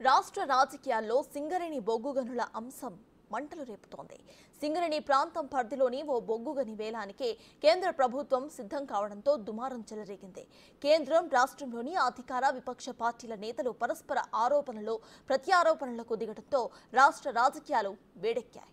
రాష్ట్ర రాజకీయాల్లో సింగరేణి బొగ్గు గనుల అంశం మంటలు రేపుతోంది సింగరేణి ప్రాంతం పరిధిలోని ఓ బొగ్గు గని వేలానికి కేంద్ర ప్రభుత్వం సిద్ధం కావడంతో దుమారం చెలరేగింది కేంద్రం రాష్ట్రంలోని అధికార విపక్ష పార్టీల నేతలు పరస్పర ఆరోపణలు ప్రత్యారోపణలకు దిగడంతో రాష్ట్ర రాజకీయాలు వేడెక్కాయి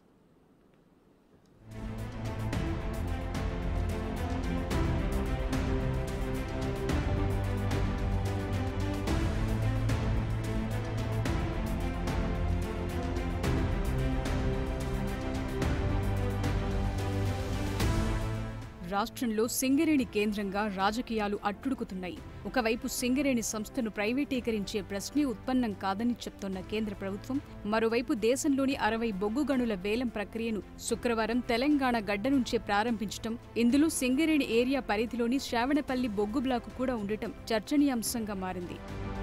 రాష్ట్రంలో సింగరేణి కేంద్రంగా రాజకీయాలు అట్టుడుకుతున్నాయి ఒకవైపు సింగరేణి సంస్థను ప్రైవేటీకరించే ప్రశ్నే ఉత్పన్నం కాదని చెప్తోన్న కేంద్ర ప్రభుత్వం మరోవైపు దేశంలోని అరవై బొగ్గు గనుల వేలం ప్రక్రియను శుక్రవారం తెలంగాణ గడ్డ నుంచే ప్రారంభించటం ఇందులో సింగరేణి ఏరియా పరిధిలోని శ్రావణపల్లి బొగ్గు బ్లాకు కూడా ఉండటం చర్చనీయాంశంగా మారింది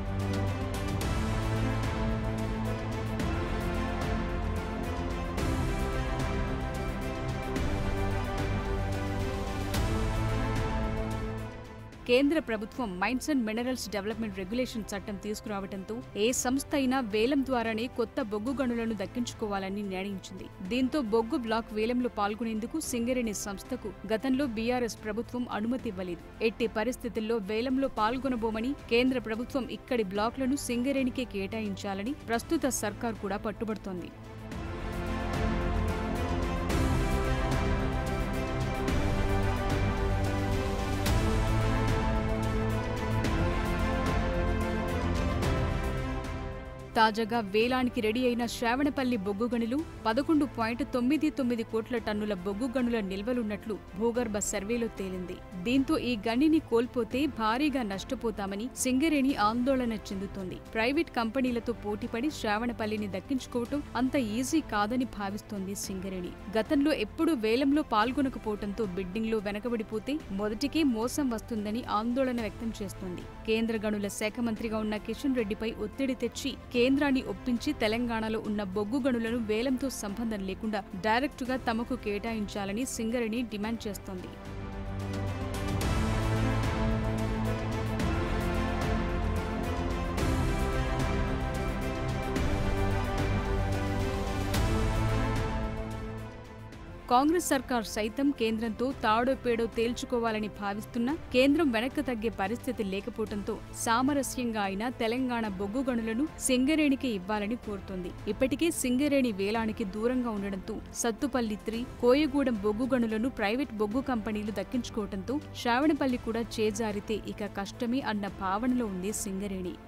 కేంద్ర ప్రభుత్వం mines and minerals development regulation చట్టం తీసుకురావడంతో ఏ సంస్థ అయినా వేలం ద్వారానే కొత్త బొగ్గు గనులను దక్కించుకోవాలని నిర్ణయించింది దీంతో బొగ్గు బ్లాక్ వేలంలో పాల్గొనేందుకు సింగరేణి సంస్థకు గతంలో బీఆర్ఎస్ ప్రభుత్వం అనుమతి ఇవ్వలేదు ఎట్టి పరిస్థితుల్లో వేలంలో పాల్గొనబోమని కేంద్ర ప్రభుత్వం ఇక్కడి బ్లాక్లను సింగరేణికే కేటాయించాలని ప్రస్తుత సర్కార్ కూడా పట్టుబడుతోంది తాజాగా వేలానికి రెడీ అయిన శ్రావణపల్లి బొగ్గు గనులు పదకొండు పాయింట్ తొమ్మిది తొమ్మిది కోట్ల టన్నుల బొగ్గు గనుల నిల్వలున్నట్లు భూగర్భ సర్వేలో తేలింది దీంతో ఈ గనిని కోల్పోతే భారీగా నష్టపోతామని సింగరేణి ఆందోళన చెందుతోంది ప్రైవేట్ కంపెనీలతో పోటీపడి శ్రావణపల్లిని దక్కించుకోవటం అంత ఈజీ కాదని భావిస్తోంది సింగరేణి గతంలో ఎప్పుడూ వేలంలో పాల్గొనకపోవడంతో బిడ్డింగ్లో వెనకబడిపోతే మొదటికే మోసం వస్తుందని ఆందోళన వ్యక్తం చేస్తోంది కేంద్ర గనుల శాఖ మంత్రిగా ఉన్న కిషన్ రెడ్డిపై ఒత్తిడి తెచ్చి కేంద్రాన్ని ఒప్పించి తెలంగాణలో ఉన్న బొగ్గు గనులను వేలంతో సంబంధం లేకుండా డైరెక్టుగా తమకు కేటాయించాలని సింగరేణి డిమాండ్ చేస్తోంది కాంగ్రెస్ సర్కార్ సైతం కేంద్రంతో తాడో పేడో తేల్చుకోవాలని భావిస్తున్నా కేంద్రం వెనక్కి తగ్గే పరిస్థితి లేకపోవడంతో సామరస్యంగా అయినా తెలంగాణ బొగ్గు గనులను సింగరేణికి ఇవ్వాలని కోరుతోంది ఇప్పటికే సింగరేణి వేలానికి దూరంగా ఉండడంతో సత్తుపల్లి త్రి కోయగూడెం బొగ్గు గనులను ప్రైవేట్ బొగ్గు కంపెనీలు దక్కించుకోవడంతో శ్రావణపల్లి కూడా చేజారితే ఇక కష్టమే అన్న భావనలో ఉంది సింగరేణి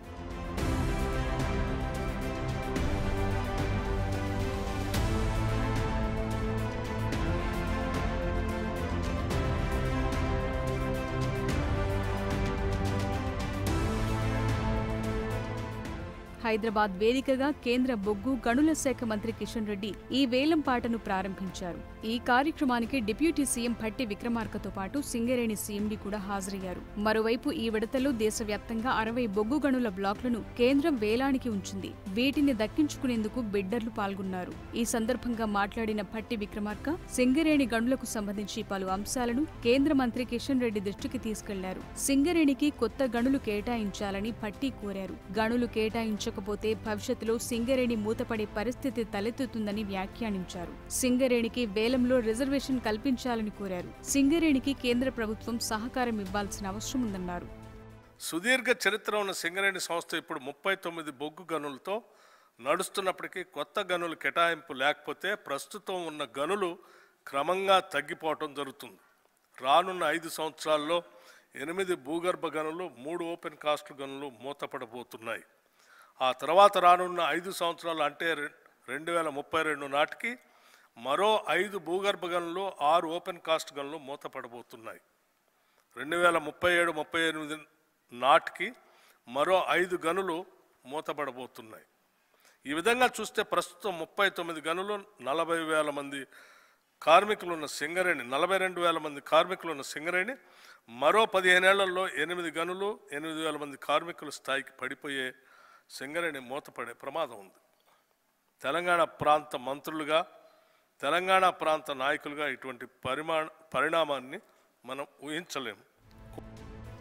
హైదరాబాద్ వేదికగా కేంద్ర బొగ్గు గనుల శాఖ మంత్రి కిషన్ రెడ్డి ఈ వేలం పాటను ప్రారంభించారు ఈ కార్యక్రమానికి డిప్యూటీ సీఎం భట్టి విక్రమార్కతో పాటు సింగరేణి సీఎండీ కూడా హాజరయ్యారు మరోవైపు ఈ విడతలో దేశవ్యాప్తంగా అరవై బొగ్గు గనుల బ్లాక్లను కేంద్రం వేలానికి ఉంచింది వీటిని దక్కించుకునేందుకు బిడ్డర్లు పాల్గొన్నారు ఈ సందర్భంగా మాట్లాడిన భట్టి విక్రమార్క సింగరేణి గనులకు సంబంధించి పలు అంశాలను కేంద్ర మంత్రి కిషన్ రెడ్డి దృష్టికి తీసుకెళ్లారు సింగరేణికి కొత్త గనులు కేటాయించాలని భట్టి కోరారు గనులు కేటాయించ ఉంచకపోతే భవిష్యత్తులో సింగరేణి మూతపడే పరిస్థితి తలెత్తుతుందని వ్యాఖ్యానించారు సింగరేణికి వేలంలో రిజర్వేషన్ కల్పించాలని కోరారు సింగరేణికి కేంద్ర ప్రభుత్వం సహకారం ఇవ్వాల్సిన అవసరం ఉందన్నారు సుదీర్ఘ చరిత్ర ఉన్న సింగరేణి సంస్థ ఇప్పుడు ముప్పై తొమ్మిది బొగ్గు గనులతో నడుస్తున్నప్పటికీ కొత్త గనులు కేటాయింపు లేకపోతే ప్రస్తుతం ఉన్న గనులు క్రమంగా తగ్గిపోవటం జరుగుతుంది రానున్న ఐదు సంవత్సరాల్లో ఎనిమిది భూగర్భ గనులు మూడు ఓపెన్ కాస్ట్ గనులు మూతపడబోతున్నాయి ఆ తర్వాత రానున్న ఐదు సంవత్సరాలు అంటే రె- రెండు వేల ముప్పై రెండు నాటికి మరో ఐదు భూగర్భ గనులు ఆరు ఓపెన్ కాస్ట్ గనులు మూతపడబోతున్నాయి రెండు వేల ముప్పై ఏడు ముప్పై ఎనిమిది నాటికి మరో ఐదు గనులు మూతపడబోతున్నాయి ఈ విధంగా చూస్తే ప్రస్తుతం ముప్పై తొమ్మిది గనులు నలభై వేల మంది కార్మికులు ఉన్న సింగరేణి నలభై రెండు వేల మంది కార్మికులు ఉన్న సింగరేణి మరో పదిహేనేళ్లలో ఎనిమిది గనులు ఎనిమిది వేల మంది కార్మికుల స్థాయికి పడిపోయే సింగరేణి మూతపడే ప్రమాదం ఉంది తెలంగాణ ప్రాంత మంత్రులుగా తెలంగాణ ప్రాంత నాయకులుగా ఇటువంటి పరిమా పరిణామాన్ని మనం ఊహించలేము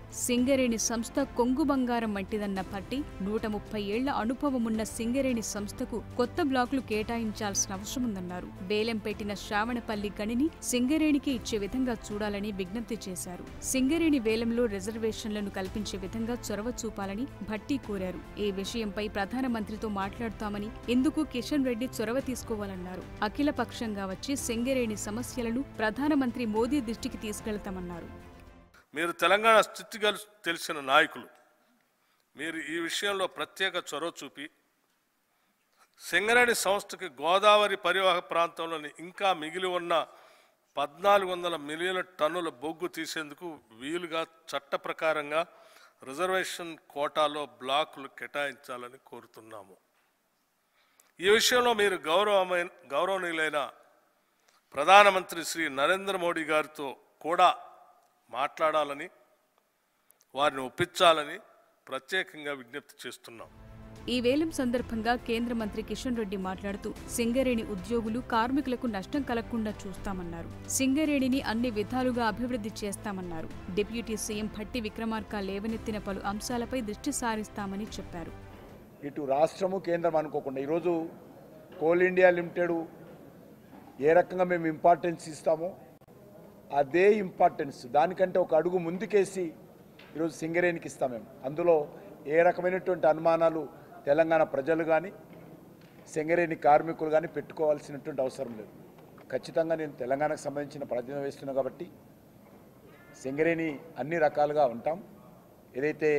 సింగరేణి సంస్థ కొంగు బంగారం వంటిదన్న భట్టి నూట ముప్పై ఏళ్ల అనుభవమున్న సింగరేణి సంస్థకు కొత్త బ్లాకులు కేటాయించాల్సిన అవసరముందన్నారు వేలం పెట్టిన శ్రావణపల్లి గనిని సింగరేణికి ఇచ్చే విధంగా చూడాలని విజ్ఞప్తి చేశారు సింగరేణి వేలంలో రిజర్వేషన్లను కల్పించే విధంగా చొరవ చూపాలని భట్టి కోరారు ఈ విషయంపై ప్రధానమంత్రితో మాట్లాడుతామని ఇందుకు కిషన్ రెడ్డి చొరవ తీసుకోవాలన్నారు అఖిల పక్షంగా వచ్చి సింగరేణి సమస్యలను ప్రధానమంత్రి మోదీ దృష్టికి తీసుకెళ్తామన్నారు మీరు తెలంగాణ స్థితిగలు తెలిసిన నాయకులు మీరు ఈ విషయంలో ప్రత్యేక చొరవ చూపి సింగరేణి సంస్థకి గోదావరి పరివాహక ప్రాంతంలోని ఇంకా మిగిలి ఉన్న పద్నాలుగు వందల మిలియన్ల టన్నుల బొగ్గు తీసేందుకు వీలుగా చట్ట ప్రకారంగా రిజర్వేషన్ కోటాలో బ్లాకులు కేటాయించాలని కోరుతున్నాము ఈ విషయంలో మీరు గౌరవమైన గౌరవనీయులైన ప్రధానమంత్రి శ్రీ నరేంద్ర మోడీ గారితో కూడా మాట్లాడాలని వారిని ఒప్పించాలని ప్రత్యేకంగా విజ్ఞప్తి చేస్తున్నాం ఈ వేలం సందర్భంగా కేంద్ర మంత్రి కిషన్ రెడ్డి మాట్లాడుతూ సింగరేణి ఉద్యోగులు కార్మికులకు నష్టం కలగకుండా చూస్తామన్నారు సింగరేణిని అన్ని విధాలుగా అభివృద్ధి చేస్తామన్నారు డిప్యూటీ సీఎం భట్టి విక్రమార్క లేవనెత్తిన పలు అంశాలపై దృష్టి సారిస్తామని చెప్పారు ఇటు రాష్ట్రము కేంద్రం అనుకోకుండా ఈరోజు కోల్ ఇండియా లిమిటెడ్ ఏ రకంగా మేము ఇంపార్టెన్స్ ఇస్తామో అదే ఇంపార్టెన్స్ దానికంటే ఒక అడుగు ముందుకేసి ఈరోజు సింగరేణికి ఇస్తాం మేము అందులో ఏ రకమైనటువంటి అనుమానాలు తెలంగాణ ప్రజలు కానీ సింగరేణి కార్మికులు కానీ పెట్టుకోవాల్సినటువంటి అవసరం లేదు ఖచ్చితంగా నేను తెలంగాణకు సంబంధించిన ప్రాతినిధ్యం వేస్తున్నా కాబట్టి సింగరేణి అన్ని రకాలుగా ఉంటాం ఏదైతే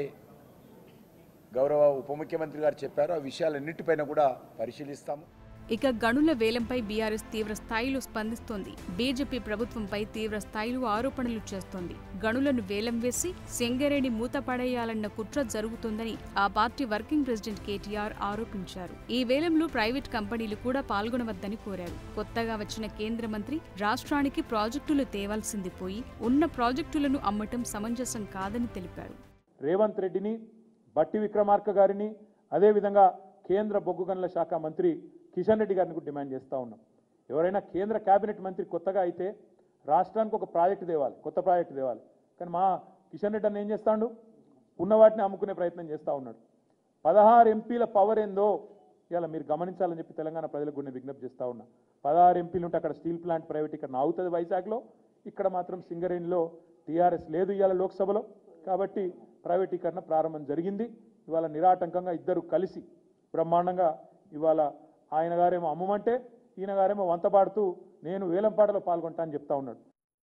గౌరవ ఉప ముఖ్యమంత్రి గారు చెప్పారో ఆ విషయాలన్నిటిపైన కూడా పరిశీలిస్తాము ఇక గనుల వేలంపై బీఆర్ఎస్ తీవ్ర స్థాయిలో స్పందిస్తోంది బీజేపీ ప్రభుత్వంపై తీవ్ర స్థాయిలో ఆరోపణలు చేస్తోంది గనులను వేలం వేసి సింగరేణి మూత పడేయాలన్న కుట్ర జరుగుతోందని ఆ పార్టీ వర్కింగ్ ప్రెసిడెంట్ కేటీఆర్ ఆరోపించారు ఈ వేలంలో ప్రైవేట్ కంపెనీలు కూడా పాల్గొనవద్దని కోరారు కొత్తగా వచ్చిన కేంద్ర మంత్రి రాష్ట్రానికి ప్రాజెక్టులు తేవాల్సింది పోయి ఉన్న ప్రాజెక్టులను అమ్మటం సమంజసం కాదని తెలిపారు రేవంత్ రెడ్డిని బట్టి విక్రమార్క గారిని అదేవిధంగా కేంద్ర బొగ్గు గనుల శాఖ మంత్రి కిషన్ రెడ్డి గారిని కూడా డిమాండ్ చేస్తూ ఉన్నాం ఎవరైనా కేంద్ర కేబినెట్ మంత్రి కొత్తగా అయితే రాష్ట్రానికి ఒక ప్రాజెక్టు తేవాలి కొత్త ప్రాజెక్టు తేవాలి కానీ మా కిషన్ రెడ్డి అన్న ఏం చేస్తాడు ఉన్న వాటిని అమ్ముకునే ప్రయత్నం చేస్తూ ఉన్నాడు పదహారు ఎంపీల పవర్ ఏందో ఇవాళ మీరు గమనించాలని చెప్పి తెలంగాణ ప్రజలకు కూడా నేను విజ్ఞప్తి చేస్తూ ఉన్నా పదహారు ఎంపీలు ఉంటే అక్కడ స్టీల్ ప్లాంట్ ప్రైవేట్ ఇక్కడ అవుతుంది వైజాగ్లో ఇక్కడ మాత్రం సింగరేణిలో టీఆర్ఎస్ లేదు ఇవాళ లోక్సభలో కాబట్టి ప్రైవేటీకరణ ప్రారంభం జరిగింది ఇవాళ నిరాటంకంగా ఇద్దరు కలిసి బ్రహ్మాండంగా ఇవాళ ఆయన గారేమో అమ్మమంటే ఈయన గారేమో వంతపాడుతూ నేను వేలంపాటలో పాల్గొంటా అని చెప్తా ఉన్నాడు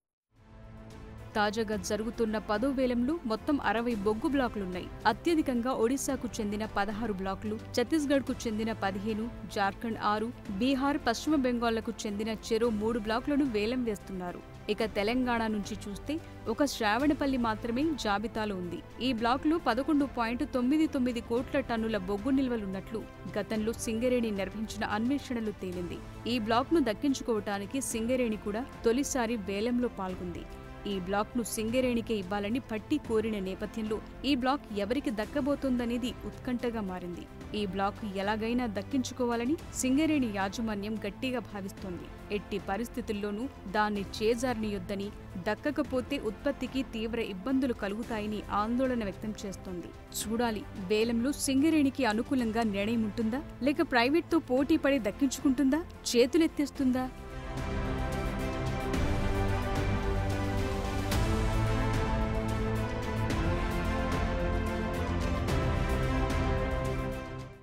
తాజాగా జరుగుతున్న పదో వేలంలో మొత్తం అరవై బొగ్గు బ్లాకులున్నాయి అత్యధికంగా ఒడిశాకు చెందిన పదహారు బ్లాకులు ఛత్తీస్గఢ్కు చెందిన పదిహేను జార్ఖండ్ ఆరు బీహార్ పశ్చిమ బెంగాల్లకు చెందిన చెరో మూడు బ్లాకులను వేలం వేస్తున్నారు ఇక తెలంగాణ నుంచి చూస్తే ఒక శ్రావణపల్లి మాత్రమే జాబితాలో ఉంది ఈ బ్లాక్లో పదకొండు పాయింట్ తొమ్మిది తొమ్మిది కోట్ల టన్నుల బొగ్గు నిల్వలున్నట్లు గతంలో సింగరేణి నిర్వహించిన అన్వేషణలు తేలింది ఈ బ్లాక్ను దక్కించుకోవటానికి సింగరేణి కూడా తొలిసారి వేలంలో పాల్గొంది ఈ బ్లాక్ను సింగరేణికే ఇవ్వాలని పట్టి కోరిన నేపథ్యంలో ఈ బ్లాక్ ఎవరికి దక్కబోతోందనేది ఉత్కంఠగా మారింది ఈ బ్లాక్ ఎలాగైనా దక్కించుకోవాలని సింగరేణి యాజమాన్యం గట్టిగా భావిస్తోంది ఎట్టి పరిస్థితుల్లోనూ దాన్ని చేజారనియొద్దని దక్కకపోతే ఉత్పత్తికి తీవ్ర ఇబ్బందులు కలుగుతాయని ఆందోళన వ్యక్తం చేస్తోంది చూడాలి వేలంలో సింగరేణికి అనుకూలంగా నిర్ణయం ఉంటుందా లేక ప్రైవేట్తో పోటీ పడి దక్కించుకుంటుందా చేతులెత్తేస్తుందా